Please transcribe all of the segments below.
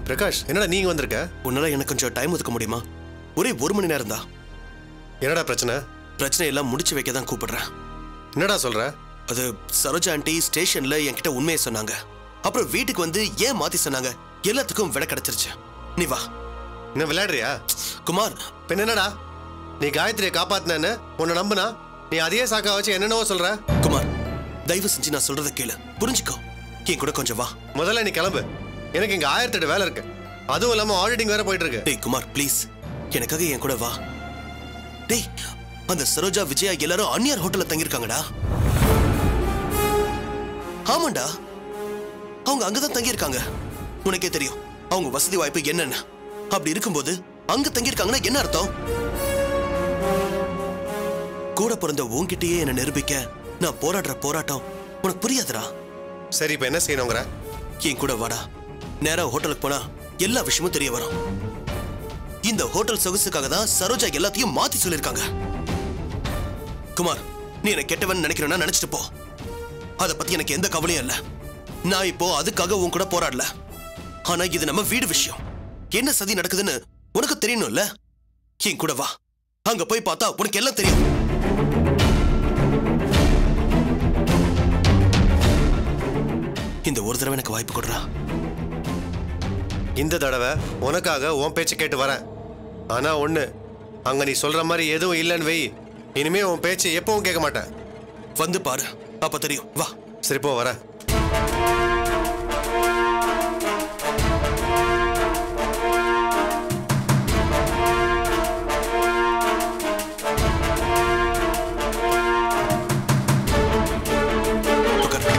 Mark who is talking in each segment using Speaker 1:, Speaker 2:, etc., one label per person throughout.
Speaker 1: பிரகாஷ் என்னடா நீங்க வந்திருக்க
Speaker 2: உன்னால எனக்கு கொஞ்சம் டைம் ஒதுக்க முடியுமா ஒரே ஒரு மணி நேரம் தான்
Speaker 1: என்னடா பிரச்சனை
Speaker 2: பிரச்சனை எல்லாம் முடிச்சு வைக்க தான் கூப்பிடுறேன்
Speaker 1: என்னடா சொல்ற
Speaker 2: அது சரோஜா ஆண்டி ஸ்டேஷன்ல என்கிட்ட உண்மையை சொன்னாங்க அப்புறம் வீட்டுக்கு வந்து ஏன் மாத்தி சொன்னாங்க எல்லாத்துக்கும் விட கிடைச்சிருச்சு நீ வா
Speaker 1: என்ன விளையாடுறியா
Speaker 2: குமார்
Speaker 1: பின்ன என்னடா நீ காயத்ரியை காப்பாத்தினேன்னு உன்னை நம்புனா நீ அதையே சாக்கா வச்சு என்னென்னவோ சொல்ற
Speaker 2: குமார் தயவு செஞ்சு நான் சொல்றதை கேளு புரிஞ்சுக்கோ என் கூட கொஞ்சம் வா
Speaker 1: முதல்ல நீ கிளம்பு எனக்கு இங்க ஆயிரத்தி எட்டு வேலை இருக்கு அதுவும் இல்லாம ஆடிட்டிங் வேற போயிட்டு இருக்கு
Speaker 2: டேய் குமார் ப்ளீஸ் எனக்காக என் கூட வா டேய் அந்த சரோஜா விஜயா எல்லாரும் அந்நியார் ஹோட்டல்ல தங்கியிருக்காங்கடா ஆமாண்டா அவங்க அங்கதான் தங்கியிருக்காங்க உனக்கே தெரியும் அவங்க வசதி வாய்ப்பு என்னன்னு அப்படி இருக்கும்போது அங்க தங்கியிருக்காங்கன்னா என்ன அர்த்தம் கூட பிறந்த உன்கிட்டயே என்ன நிரூபிக்க நான் போராடுற போராட்டம் உனக்கு புரியாதுடா
Speaker 1: சரி இப்ப என்ன செய்யணுங்கிற
Speaker 2: என் கூட வாடா நேரா ஹோட்டலுக்கு போனா எல்லா விஷயமும் தெரிய வரும் இந்த ஹோட்டல் சொகுசுக்காக தான் சரோஜா எல்லாத்தையும் மாத்தி சொல்லிருக்காங்க குமார் நீ என்ன கெட்டவன் நினைக்கிறேன்னா நினைச்சிட்டு போ அத பத்தி எனக்கு எந்த கவலையும் இல்ல நான் இப்போ அதுக்காக உன் கூட போராடல ஆனா இது நம்ம வீடு விஷயம் என்ன சதி நடக்குதுன்னு உனக்கு தெரியணும்ல என் கூட வா அங்க போய் பார்த்தா உனக்கு எல்லாம் தெரியும் இந்த ஒரு தடவை எனக்கு வாய்ப்பு கொடுறா
Speaker 1: இந்த தடவை உனக்காக உன் பேச்சு கேட்டு வரேன் ஆனா ஒண்ணு அங்க நீ சொல்ற மாதிரி எதுவும் இல்லைன்னு வை இனிமே உன் பேச்சு எப்பவும் கேட்க மாட்டேன்
Speaker 2: வந்து பாரு அப்ப தெரியும் வா
Speaker 1: சரி போ வரேன்
Speaker 2: உட்காரு.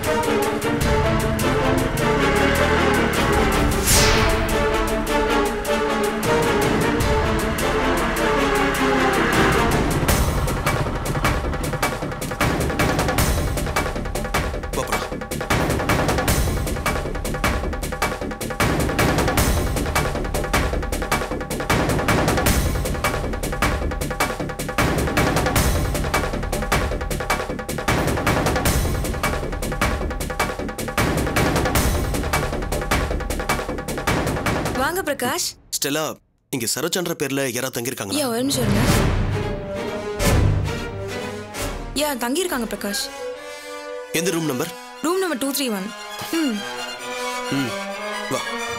Speaker 2: வா போலாம்.
Speaker 3: வாங்க பிரகாஷ்
Speaker 2: ஸ்டெல்லா இங்க சரோஜான்ற பேர்ல யாராவது தங்கியிருக்காங்களா
Speaker 3: யா ஒரு நிமிஷம் இருங்க யா தங்கியிருக்காங்க பிரகாஷ்
Speaker 2: எந்த room number
Speaker 3: room number two three one ம்
Speaker 2: ம் வா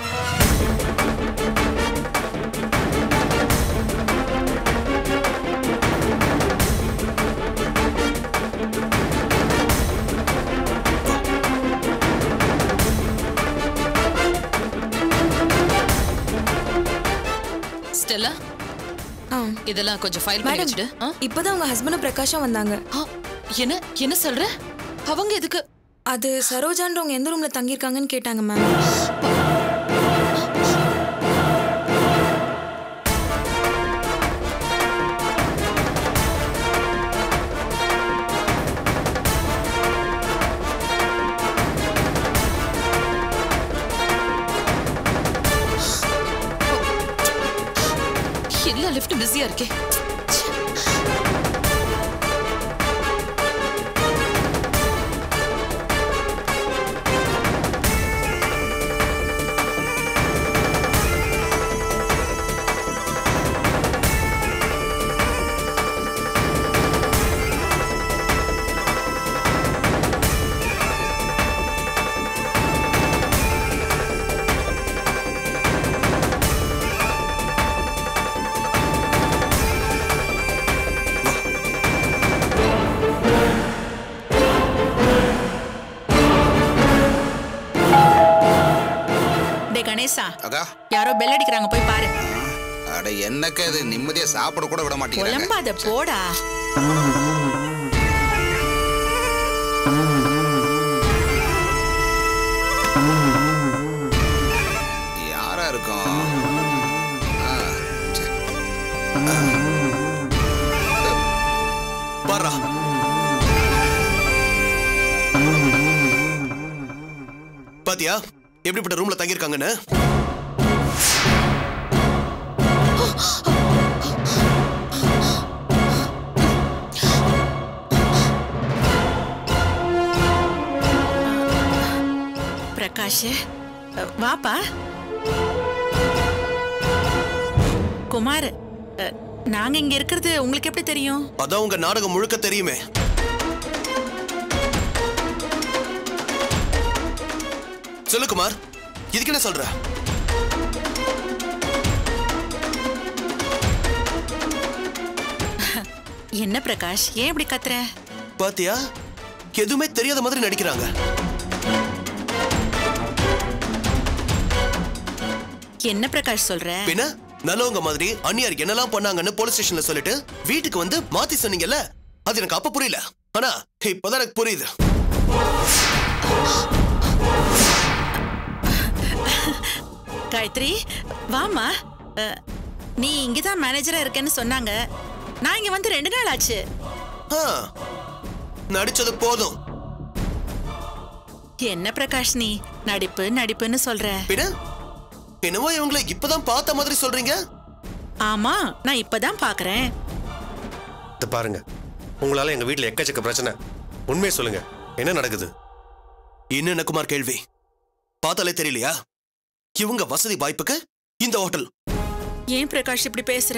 Speaker 4: ஸ்டெல்லா
Speaker 3: ஆ
Speaker 4: இதெல்லாம் கொஞ்சம் ஃபைல் பண்ணி
Speaker 3: மேடம்
Speaker 4: வச்சுடு ஆ?
Speaker 3: இப்போதான் உங்க ஹஸ்பண்டும் பிரகாஷும் வந்தாங்க
Speaker 4: ஆ, என்ன என்ன சொல்ற அவங்க எதுக்கு
Speaker 3: அது சரோஜான்றவங்க எந்த ரூம்ல தங்கியிருக்காங்கன்னு கேட்டாங்க மேம்
Speaker 4: எல்லா லிஃப்ட் பிஸியா இருக்கே
Speaker 5: டே கணேசா
Speaker 6: அக்கா
Speaker 5: யாரோ பெல் அடிக்கிறாங்க போய் பாரு
Speaker 6: அட என்னக்கா இது நிம்மதியா சாப்பிட கூட விட மாட்டேங்கிறாங்க
Speaker 5: புலம்பாத போடா
Speaker 6: யாரா இருக்கும் ஆ, சரி.
Speaker 2: பாரா பாத்தியா எப்படிப்பட்ட ரூம்ல தங்கியிருக்காங்கன்னு
Speaker 5: பிரகாஷ் அ, வாப்பா குமார் அ, நாங்க இங்க இருக்கிறது உங்களுக்கு எப்படி தெரியும்
Speaker 2: அதான் உங்க நாடகம் முழுக்க தெரியுமே சொல்லு குமார் இதுக்கு என்ன சொல்ற
Speaker 5: என்ன பிரகாஷ் ஏன் இப்படி கத்துற
Speaker 2: பாத்தியா எதுவுமே தெரியாத மாதிரி நடிக்கிறாங்க
Speaker 5: என்ன பிரகாஷ் சொல்ற
Speaker 2: பின்ன நல்லவங்க மாதிரி அந்நியார் என்னெல்லாம் பண்ணாங்கன்னு போலீஸ் ஸ்டேஷன்ல சொல்லிட்டு வீட்டுக்கு வந்து மாத்தி சொன்னீங்கல்ல அது எனக்கு அப்ப புரியல ஆனா இப்பதான் எனக்கு புரியுது
Speaker 5: காயத்ரி வாமா அ, நீ இங்கதான் மேனேஜரா இருக்கேன்னு சொன்னாங்க நான் இங்க வந்து ரெண்டு நாள் ஆச்சு
Speaker 2: ஆ, நடிச்சது போதும்
Speaker 5: என்ன பிரகாஷ் நீ நடிப்பு நடிப்புன்னு சொல்ற
Speaker 2: பின்ன என்னவோ இவங்களை இப்பதான் பார்த்த மாதிரி சொல்றீங்க
Speaker 5: ஆமா நான் இப்பதான் பாக்குறேன்
Speaker 1: இதை பாருங்க உங்களால எங்க வீட்டில் எக்கச்சக்க பிரச்சனை உண்மையை சொல்லுங்க என்ன நடக்குது
Speaker 2: இன்னும் என்ன குமார் கேள்வி பார்த்தாலே தெரியலையா இவங்க வசதி வாய்ப்புக்கு இந்த ஹோட்டல்
Speaker 5: ஏன் பிரகாஷ் இப்படி பேசுற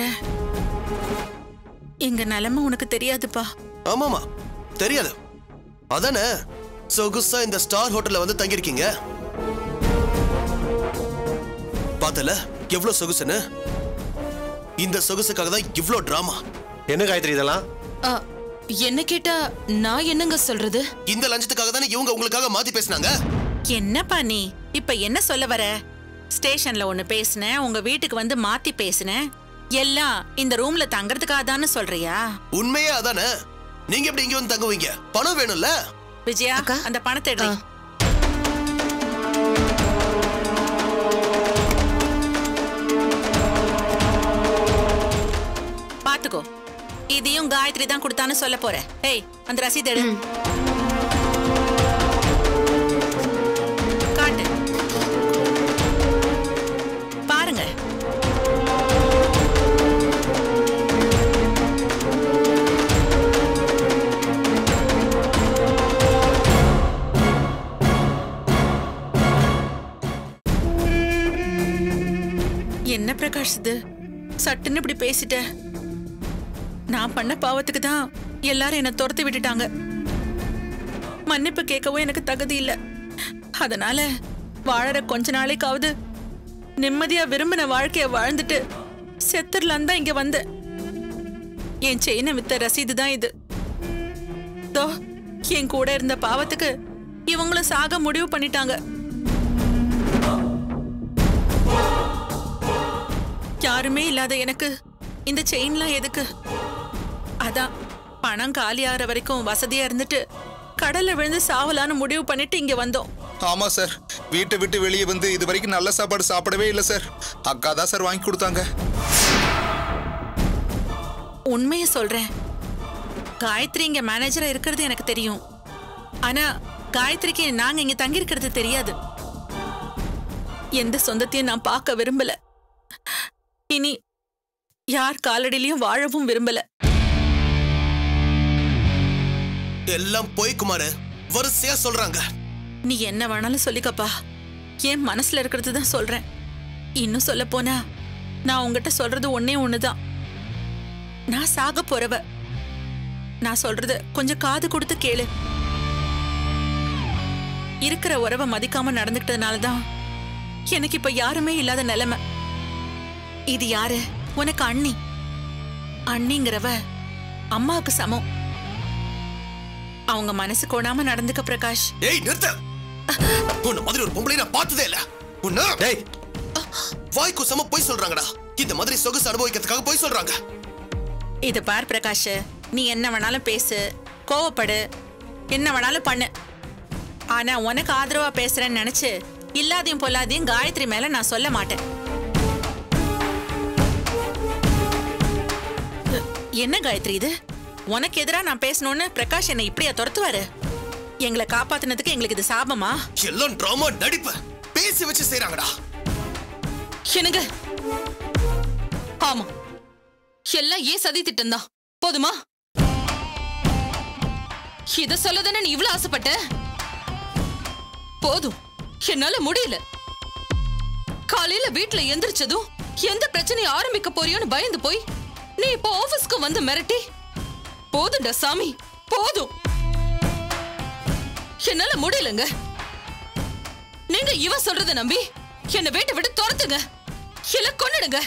Speaker 5: எங்க நிலைமை உனக்கு தெரியாதுப்பா
Speaker 2: ஆமாமா தெரியாது அதானே சொகுசா இந்த ஸ்டார் ஹோட்டல்ல வந்து தங்கியிருக்கீங்க பார்த்தல எவ்வளவு சொகுசுன்னு இந்த சொகுசுக்காக தான் இவ்ளோ டிராமா
Speaker 1: என்ன காயத்ரி இதெல்லாம்
Speaker 4: ஆ, என்ன கேட்டா நான் என்னங்க சொல்றது
Speaker 2: இந்த லஞ்சத்துக்காக தானே இவங்க உங்களுக்காக மாத்தி பேசினாங்க
Speaker 5: என்னப்பா நீ இப்ப என்ன சொல்ல வர ஸ்டேஷன்ல ஒண்ணு பேசினேன் உங்க வீட்டுக்கு வந்து மாத்தி பேசினேன் எல்லாம் இந்த ரூம்ல தங்கறதுக்காக தானே சொல்றியா
Speaker 2: உண்மையே அதானே நீங்க எப்படி இங்க வந்து தங்குவீங்க பணம் வேணும்ல
Speaker 5: விஜயா
Speaker 4: அக்கா?
Speaker 5: அந்த பணத்தை எடு
Speaker 4: ஆ.
Speaker 5: பாத்துக்கோ இதையும் காயத்ரி தான் கொடுத்தான்னு சொல்ல போற ஏய் அந்த ரசீது எடு காட்டு பாருங்க என்ன பிரகாஷ் இது சட்டுன்னு இப்படி பேசிட்ட நான் பண்ண பாவத்துக்கு தான் எல்லாரும் என்னை துரத்தி விட்டுட்டாங்க மன்னிப்பு கேட்கவும் எனக்கு தகுதி இல்லை அதனால வாழற கொஞ்ச நாளைக்காவது நிம்மதியா விரும்பின வாழ்க்கைய வாழ்ந்துட்டு செத்துடலான் தான் இங்க வந்தேன் என் செயினை வித்த ரசீது தான் இது தோ என் கூட இருந்த பாவத்துக்கு இவங்களும் சாக முடிவு பண்ணிட்டாங்க யாருமே இல்லாத எனக்கு இந்த செயின்லாம் எதுக்கு அதான் பணம் காலியாகிற வரைக்கும் வசதியா இருந்துட்டு கடல்ல விழுந்து சாவலான்னு முடிவு பண்ணிட்டு இங்க வந்தோம்
Speaker 6: ஆமா சார் வீட்டை விட்டு வெளியே வந்து இது வரைக்கும் நல்ல சாப்பாடு சாப்பிடவே இல்லை சார் அக்கா தான் சார் வாங்கி கொடுத்தாங்க
Speaker 5: உண்மையை சொல்றேன் காயத்ரி இங்க மேனேஜரா இருக்கிறது எனக்கு தெரியும் ஆனா காயத்ரிக்கு நாங்க இங்க தங்கி இருக்கிறது தெரியாது எந்த சொந்தத்தையும் நான் பார்க்க விரும்பல இனி யார் காலடியிலயும் வாழவும் விரும்பல
Speaker 2: எல்லாம் போய் குமார் வரிசையா சொல்றாங்க
Speaker 5: நீ என்ன வேணாலும் சொல்லிக்கப்பா என் மனசுல இருக்கிறது தான் சொல்றேன் இன்னும் சொல்ல போனா நான் உங்ககிட்ட சொல்றது ஒன்னே ஒண்ணுதான் நான் சாக போறவ நான் சொல்றது கொஞ்சம் காது கொடுத்து கேளு இருக்கிற உறவை மதிக்காம நடந்துக்கிட்டதுனால தான் எனக்கு இப்ப யாருமே இல்லாத நிலைமை இது யாரு உனக்கு அண்ணி அண்ணிங்கிறவ அம்மாவுக்கு சமம் அவங்க மனசு கோணாம நடந்துக்க பிரகாஷ்
Speaker 2: ஏய் நிறுத்த உன்ன மாதிரி ஒரு பொம்பளை நான் பார்த்ததே இல்ல உன்ன
Speaker 1: டேய்
Speaker 2: வாய் குசமா போய் சொல்றாங்கடா இந்த மாதிரி சொகுசு அனுபவிக்கிறதுக்காக போய் சொல்றாங்க
Speaker 5: இது பார் பிரகாஷ் நீ என்ன வேணாலும் பேசு கோவப்படு என்ன வேணாலும் பண்ணு ஆனா உனக்கு ஆதரவா பேசுறேன்னு நினைச்சு இல்லாதையும் பொல்லாதையும் காயத்ரி மேல நான் சொல்ல மாட்டேன் அ, என்ன காயத்ரி இது உனக்கு எதிரா நான் பேசணும்னு பிரகாஷ் என்னை இப்படியா துரத்துவாரு எங்களை காப்பாத்துனதுக்கு எங்களுக்கு இது சாபமா
Speaker 2: எல்லாம் டிராமா நடிப்பு பேசி வச்சு செய்றாங்கடா
Speaker 4: என்னங்க ஆமா எல்லாம் ஏன் சதி திட்டம் தான் போதுமா இத சொல்லதானே நீ இவ்வளவு ஆசைப்பட்ட போதும் என்னால முடியல காலையில வீட்ல எந்திரிச்சதும் எந்த பிரச்சனையை ஆரம்பிக்க போறியோன்னு பயந்து போய் நீ இப்போ ஆபீஸ்க்கு வந்து மிரட்டி போதும்டா சாமி போதும் என்னால முடியலங்க நீங்க இவ சொல்றத நம்பி என்ன வீட்டை விட்டு துரத்துங்க இல்ல கொன்னுடுங்க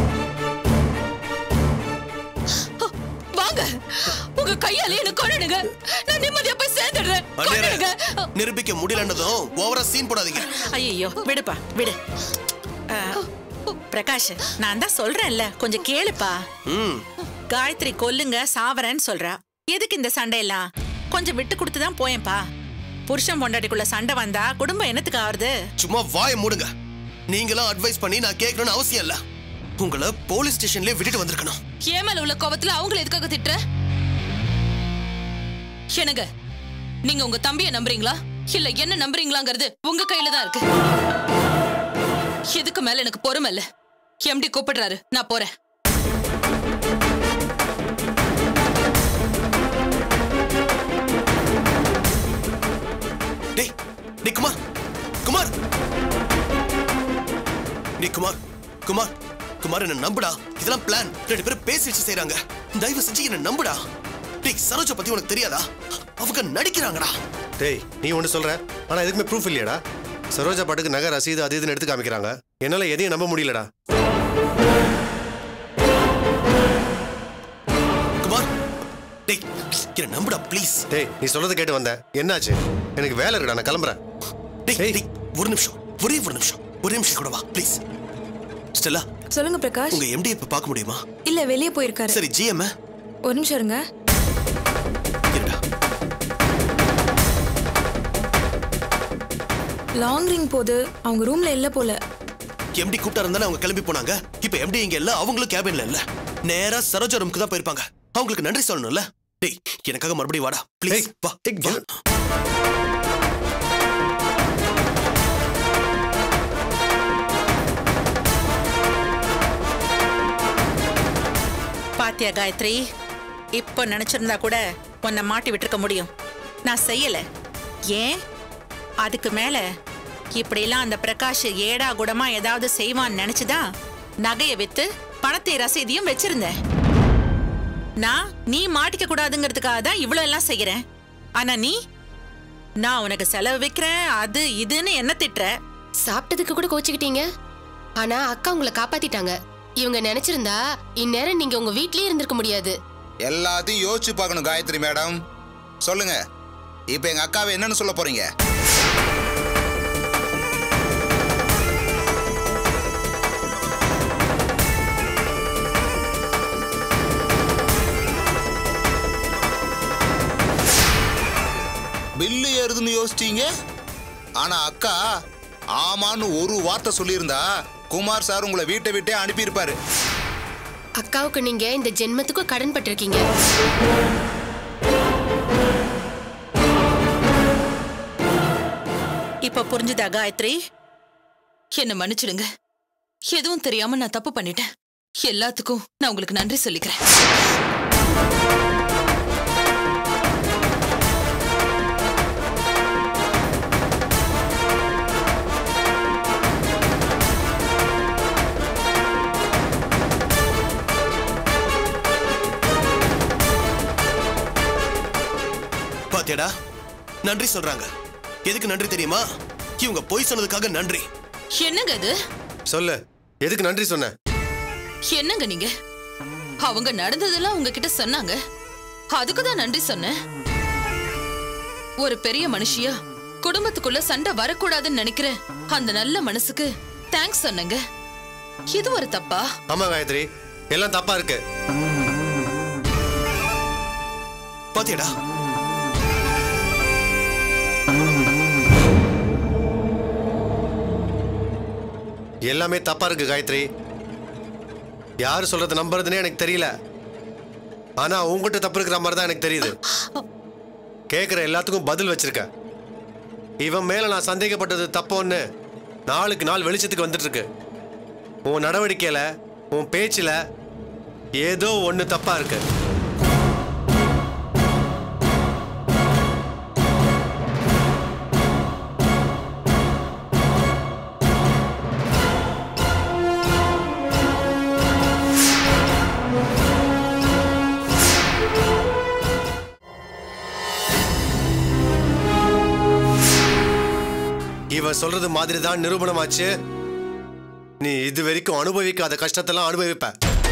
Speaker 4: வாங்க உங்க கையால என்ன கொன்னுடுங்க நான் நிம்மதியா போய் சேர்ந்துடுறேன்
Speaker 2: அண்ணேரே,
Speaker 4: கொன்னுடுங்க
Speaker 2: நிரூபிக்க முடியலன்றதும் ஓவரா சீன் போடாதீங்க
Speaker 5: ஐயோ விடுப்பா விடு ஆ, பிரகாஷ் நான் தான் சொல்றேன்ல கொஞ்சம் கேளுப்பா
Speaker 2: ம்
Speaker 5: காயத்ரி கொல்லுங்க சாவரேன்னு சொல்றா எதுக்கு இந்த சண்டையெல்லாம் கொஞ்சம் விட்டு கொடுத்து தான் போயேன்ப்பா புருஷன் பொண்டாட்டிக்குள்ள சண்டை வந்தா குடும்பம் என்னத்துக்கு ஆறுது
Speaker 2: சும்மா வாயை மூடுங்க நீங்களாம் அட்வைஸ் பண்ணி நான் கேட்கணும்னு அவசியம் இல்ல உங்களை போலீஸ் ஸ்டேஷன்லயே விட்டுட்டு வந்திருக்கணும்
Speaker 4: ஏன் மேல உள்ள கோபத்துல அவங்கள எதுக்காக திட்டுற என்னங்க நீங்க உங்க தம்பிய நம்புறீங்களா இல்ல என்ன நம்புறீங்களாங்கிறது உங்க கையில தான் இருக்கு எதுக்கு மேல எனக்கு பொறுமை இல்ல எம்டி கூப்பிடுறாரு நான் போறேன்
Speaker 2: டேய் டேய் குமார் குமார் டேய் குமார் குமார் குமார் என்ன நம்புடா இதெல்லாம் பிளான் ரெண்டு பேரும் பேசி வச்சு செய்றாங்க தயவு செஞ்சு என்ன நம்புடா டேய் சரோஜா பத்தி உனக்கு தெரியாதா அவங்க நடிக்கிறாங்கடா
Speaker 1: டேய் நீ ஒன்று சொல்ற ஆனா எதுக்குமே ப்ரூஃப் இல்லையாடா சரோஜா பாட்டுக்கு நகை ரசீது அது இதுன்னு எடுத்து காமிக்கிறாங்க என்னால எதையும் நம்ப முடியலடா
Speaker 2: குமார் டேய் என்ன நம்புடா ப்ளீஸ்
Speaker 1: டேய் நீ சொல்றதை கேட்டு வந்தேன் என்னாச்சு எனக்கு வேலை இருக்குடா நான் கிளம்புறேன்
Speaker 2: டேய்
Speaker 1: ஏய்.
Speaker 2: டேய் ஒரு நிமிஷம் ஒரே ஒரு நிமிஷம் ஒரே நிமிஷம் கூட வா ப்ளீஸ் ஸ்டெல்லா
Speaker 3: சொல்லுங்க பிரகாஷ்
Speaker 2: உங்க எம்டி இப்ப பார்க்க முடியுமா
Speaker 3: இல்ல வெளியே போயிருக்காரு
Speaker 2: சரி ஜிஎம்
Speaker 3: ஒரு நிமிஷம் இருங்க
Speaker 2: இருடா
Speaker 3: லாங் ரிங் போது அவங்க ரூம்ல இல்ல போல
Speaker 2: எம்டி கூப்பிட்டா இருந்தானே அவங்க கிளம்பி போனாங்க இப்ப எம்டி இங்க இல்ல அவங்களும் கேபின்ல இல்ல நேரா சரோஜா ரூமுக்கு தான் போயிருப்பாங்க அவங்களுக்கு நன்றி சொல்லணும்ல டேய் எனக்காக மறுபடியும் வாடா ப்ளீஸ்
Speaker 1: ஏய்,
Speaker 2: வா
Speaker 1: ஏய்,
Speaker 2: வா
Speaker 1: என்ன-
Speaker 5: பாத்தியா காயத்ரி இப்போ நினைச்சிருந்தா கூட உன்னை மாட்டி விட்டுருக்க முடியும் நான் செய்யல ஏன் அதுக்கு மேல இப்படிலாம் அந்த பிரகாஷ் ஏடா குடமா ஏதாவது செய்வான்னு நினைச்சுதான் நகையை வித்து பணத்தை ரசீதியும் வச்சிருந்தேன் நான் நீ மாட்டிக்க கூடாதுங்கிறதுக்காக தான் இவ்வளவு எல்லாம் செய்யறேன் ஆனா நீ நான் உனக்கு செலவு வைக்கிறேன் அது இதுன்னு என்ன திட்டுற
Speaker 7: சாப்பிட்டதுக்கு கூட கோச்சுக்கிட்டீங்க ஆனா அக்கா உங்களை காப்பாத்திட்டாங்க இவங்க நினைச்சிருந்தா இந்நேரம் நீங்க உங்க வீட்லயே இருந்திருக்க முடியாது
Speaker 6: எல்லாத்தையும் யோசிச்சு பார்க்கணும் காயத்ரி மேடம் சொல்லுங்க இப்போ எங்க அக்காவை என்னன்னு சொல்ல போறீங்க பில்லு ஏறுதுன்னு யோசிச்சீங்க ஆனா அக்கா ஆமான்னு ஒரு வார்த்தை சொல்லியிருந்தா குமார் சார் உங்களை வீட்டை விட்டே அனுப்பியிருப்பாரு
Speaker 7: அக்காவுக்கு நீங்க இந்த ஜென்மத்துக்கும் கடன் பட்டிருக்கீங்க
Speaker 5: இப்ப புரிஞ்சுதா காயத்ரி
Speaker 4: என்ன மன்னிச்சிடுங்க எதுவும் தெரியாம நான் தப்பு பண்ணிட்டேன் எல்லாத்துக்கும் நான் உங்களுக்கு நன்றி சொல்லிக்கிறேன்
Speaker 2: பாத்தியாடா நன்றி சொல்றாங்க எதுக்கு நன்றி தெரியுமா இவங்க பொய் சொன்னதுக்காக நன்றி
Speaker 4: என்னங்க இது
Speaker 1: சொல்லு எதுக்கு நன்றி சொன்ன
Speaker 4: என்னங்க நீங்க அவங்க நடந்ததெல்லாம் உங்ககிட்ட சொன்னாங்க அதுக்கு தான் நன்றி சொன்னேன் ஒரு பெரிய மனுஷியா குடும்பத்துக்குள்ள சண்டை வரக்கூடாதுன்னு நினைக்கிற அந்த நல்ல மனசுக்கு தேங்க்ஸ் சொன்னேங்க இது ஒரு தப்பா
Speaker 1: ஆமா காயத்ரி எல்லாம் தப்பா இருக்கு
Speaker 2: பாத்தியாடா
Speaker 1: எல்லாமே தப்பா இருக்கு காயத்ரி யார் சொல்றதை நம்புறதுனே எனக்கு தெரியல ஆனா உங்ககிட்ட தப்பு இருக்கிற மாதிரி தான் எனக்கு தெரியுது கேட்குற எல்லாத்துக்கும் பதில் வச்சிருக்க இவன் மேல நான் சந்தேகப்பட்டது தப்போன்னு நாளுக்கு நாள் வெளிச்சத்துக்கு வந்துட்டு இருக்கு உன் நடவடிக்கையில உன் பேச்சுல ஏதோ ஒண்ணு தப்பா இருக்கு அவன் சொல்றது மாதிரி தான் நிரூபணமாச்சு நீ இது வரைக்கும் அனுபவிக்காத கஷ்டத்தெல்லாம் அனுபவிப்ப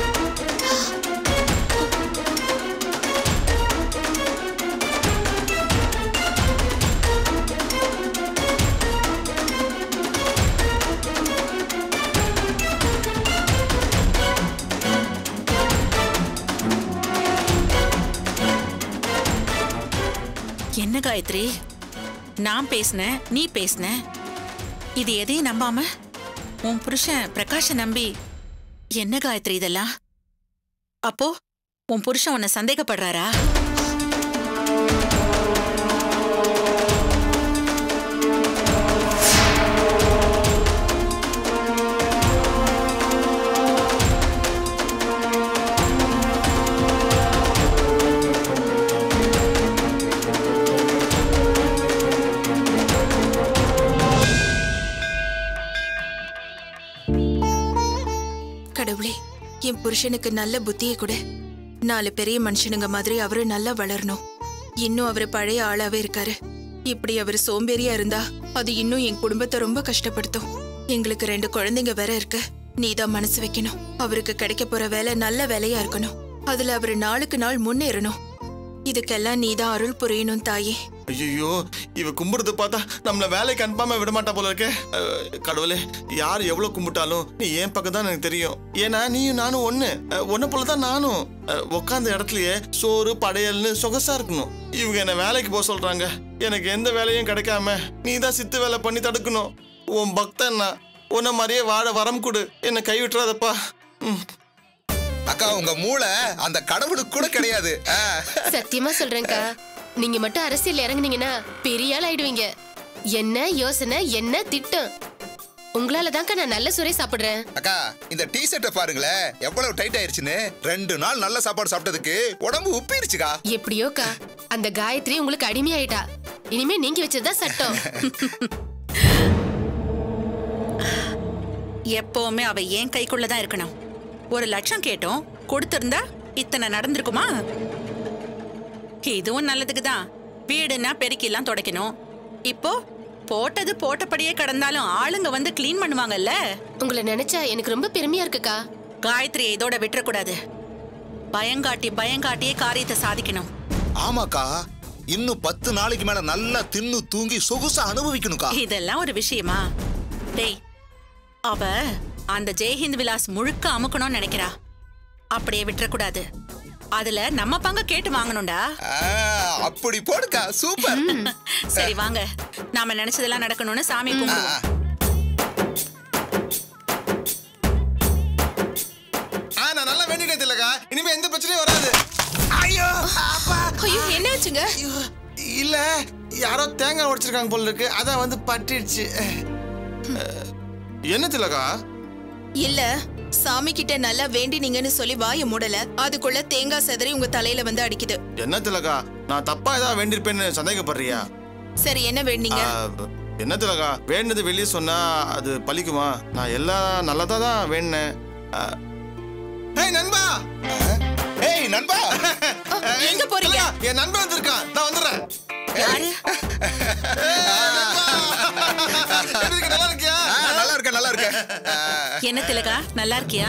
Speaker 5: என்ன காயத்ரி நான் பேசினேன் நீ பேசின இது எதையும் நம்பாம உன் புருஷன் பிரகாஷ நம்பி என்ன காயத்ரி இதெல்லாம் அப்போ உன் புருஷன் உன்னை சந்தேகப்படுறாரா
Speaker 3: கடவுளே என் புருஷனுக்கு நல்ல புத்தியை கொடு நாலு பெரிய மனுஷனுங்க மாதிரி அவரு நல்லா வளரணும் இன்னும் அவரு பழைய ஆளாவே இருக்காரு இப்படி அவர் சோம்பேறியா இருந்தா அது இன்னும் என் குடும்பத்தை ரொம்ப கஷ்டப்படுத்தும் எங்களுக்கு ரெண்டு குழந்தைங்க வேற இருக்கு நீதான் மனசு வைக்கணும் அவருக்கு கிடைக்க போற வேலை நல்ல வேலையா இருக்கணும் அதுல அவரு நாளுக்கு நாள் முன்னேறணும் இதுக்கெல்லாம் நீதான் அருள் புரியணும் தாயே
Speaker 8: ஐயோ இவ கும்பிடுறது பார்த்தா நம்மள வேலைக்கு அனுப்பாம விட மாட்டா போல இருக்கே அஹ், கடவுளே யார் எவ்வளவு கும்பிட்டாலும் நீ ஏன் பக்கம் தான் எனக்கு தெரியும் ஏன்னா நீயும் நானும் ஒண்ணு அஹ், உன்னை போல தான் நானும் அஹ், உக்காந்த இடத்துலயே சோறு படையல்னு சொகசா இருக்கணும் இவங்க என்ன வேலைக்கு போக சொல்றாங்க எனக்கு எந்த வேலையும் கிடைக்காம நீ தான் சித்து வேலை பண்ணி தடுக்கணும் உன் பக்தன் நான் உன்னை மாதிரியே வாழ வரம் கொடு என்னை கை விட்டுறாதப்பா ம்
Speaker 6: அக்கா உங்க மூளை அந்த கடவுளுக்கு கூட கிடையாது ஆ.
Speaker 7: சத்தியமா சொல்றேன்க்கா நீங்க மட்டும் அரசியல் இறங்குனீங்கன்னா பெரிய ஆள் ஆயிடுவீங்க என்ன யோசனை என்ன திட்டம் உங்களால தான்க்கா நான் நல்ல சுரை சாப்பிடுறேன்
Speaker 6: அக்கா இந்த டீ ஷர்ட்டை பாருங்களேன் எவ்வளவு டைட் ஆயிருச்சுன்னு ரெண்டு நாள் நல்ல சாப்பாடு சாப்பிட்டதுக்கு உடம்பு உப்பிருச்சுக்கா
Speaker 7: எப்படியோக்கா அந்த காயத்ரி உங்களுக்கு அடிமையாயிட்டா இனிமே நீங்க வச்சதுதான் சட்டம்
Speaker 5: எப்பவுமே அவ என் கைக்குள்ள தான் இருக்கணும் ஒரு லட்சம் கேட்டோம் கொடுத்திருந்தா இத்தனை நடந்திருக்குமா இதுவும் நல்லதுக்கு தான் வீடுனா பெருக்கிலாம் துடைக்கணும் இப்போ போட்டது போட்டபடியே கடந்தாலும் ஆளுங்க வந்து க்ளீன் பண்ணுவாங்கல்ல
Speaker 7: உங்களை நினைச்சா எனக்கு ரொம்ப பெருமையா இருக்குக்கா
Speaker 5: காயத்ரி இதோட விட்டுறக்கூடாது பயங்காட்டி பயங்காட்டியே காரியத்தை சாதிக்கணும்
Speaker 6: ஆமாக்கா இன்னும் பத்து நாளைக்கு மேல நல்லா தின்னு தூங்கி சொகுசா அனுபவிக்கணும்க்கா
Speaker 5: இதெல்லாம் ஒரு விஷயமா டேய் அவ அந்த ஜெய்ஹிந்த் விலாஸ் முழுக்க அமுக்கணும்னு நினைக்கிறா அப்படியே விட்டுறக்கூடாது அதுல நம்ம பங்க கேட்டு வாங்கணும்டா
Speaker 6: ஆ, அப்படி போடுக்கா சூப்பர்
Speaker 5: சரி வாங்க நாம நினைச்சதெல்லாம் நடக்கணும்னு சாமி
Speaker 6: ஆ,
Speaker 5: கும்பிடுவோம்
Speaker 6: ஆ.
Speaker 8: ஆ நான் நல்லா வேண்டிட்டேன் திலகா இனிமே எந்த பிரச்சனையும் வராது ஐயோ அப்பா
Speaker 3: ஐயோ என்னாச்சுங்க
Speaker 8: ஐயோ இல்ல யாரோ தேங்காய் உடைச்சிருக்காங்க போல இருக்கு அதான் வந்து பட்டுடுச்சு அஹ், என்ன திலகா
Speaker 3: இல்ல சாமி கிட்ட நல்லா வேண்டினீங்கன்னு சொல்லி வாய மூடல அதுக்குள்ள தேங்காய் செதறி உங்க தலையில வந்து அடிக்குது
Speaker 8: என்ன திலகா நான் தப்பா ஏதாவது வேண்டியிருப்பேன்னு சந்தேகப்படுறியா
Speaker 3: சரி என்ன வேண்டிங்க
Speaker 8: ஆ, என்ன திலகா வேண்டினது வெளியே சொன்னா அது பலிக்குமா நான் எல்லாம் நல்லதா தான் வேண்டினேன் ஆ. ஏய் நண்பா
Speaker 6: ஏய் நண்பா
Speaker 3: எங்க போறீங்க
Speaker 8: திலகா, என் நண்பன் வந்திருக்கான் நான் வந்துடுறேன்
Speaker 5: யாரு
Speaker 8: எப்படி இருக்க, நல்லா இருக்கியா
Speaker 6: ஆ, நல்லா இருக்க நல்லா இருக்க ஆ,
Speaker 5: என்ன திலகா நல்லா இருக்கியா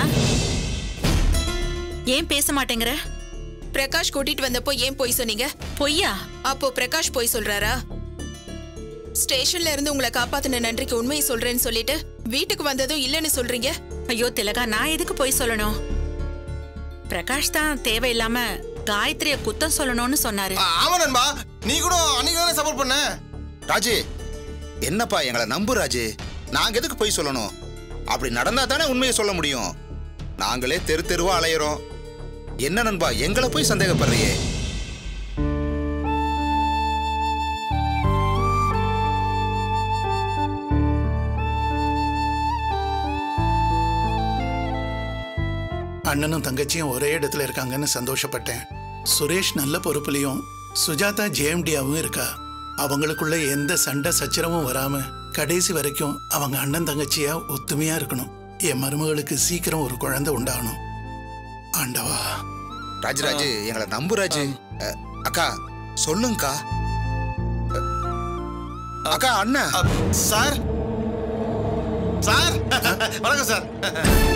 Speaker 5: ஏன் பேச மாட்டேங்கிற
Speaker 3: பிரகாஷ் கூட்டிட்டு வந்தப்போ ஏன் போய் சொன்னீங்க
Speaker 5: பொய்யா
Speaker 3: அப்போ பிரகாஷ் போய் சொல்றாரா ஸ்டேஷன்ல இருந்து உங்களை காப்பாத்தின நன்றிக்கு உண்மையை சொல்றேன்னு சொல்லிட்டு வீட்டுக்கு வந்ததும் இல்லைன்னு சொல்றீங்க
Speaker 5: ஐயோ திலகா நான் எதுக்கு போய் சொல்லணும் பிரகாஷ் தான் தேவையில்லாம காயத்ரிய குத்தம் சொல்லணும்னு சொன்னாரு
Speaker 8: ஆ, ஆமா நண்பா நீ கூட அன்னைக்கு தானே சப்போர்ட் பண்ண
Speaker 6: ராஜு என்னப்பா எங்களை நம்பு ராஜு நாங்க எதுக்கு போய் சொல்லணும் அப்படி நடந்தா தானே உண்மையை சொல்ல முடியும் நாங்களே தெரு தெருவா அலையிறோம் என்ன நண்பா எங்களை போய் சந்தேகப்படுறியே
Speaker 9: அண்ணனும் தங்கச்சியும் ஒரே இடத்துல இருக்காங்கன்னு சந்தோஷப்பட்டேன் சுரேஷ் நல்ல பொறுப்புலையும் சுஜாதா ஜேஎம்டியாவும் இருக்கா அவங்களுக்குள்ள எந்த சண்டை சச்சரவும் வராம கடைசி வரைக்கும் அவங்க அண்ணன் தங்கச்சியா ஒத்துமையா இருக்கணும் என் மருமகளுக்கு சீக்கிரம் ஒரு குழந்தை உண்டாகணும் ஆண்டவா
Speaker 6: ராஜராஜு எங்களை நம்பு ராஜு அ, அக்கா சொல்லுங்கக்கா அ, அக்கா அண்ணா
Speaker 8: அ, சார் சார் வணக்கம் சார்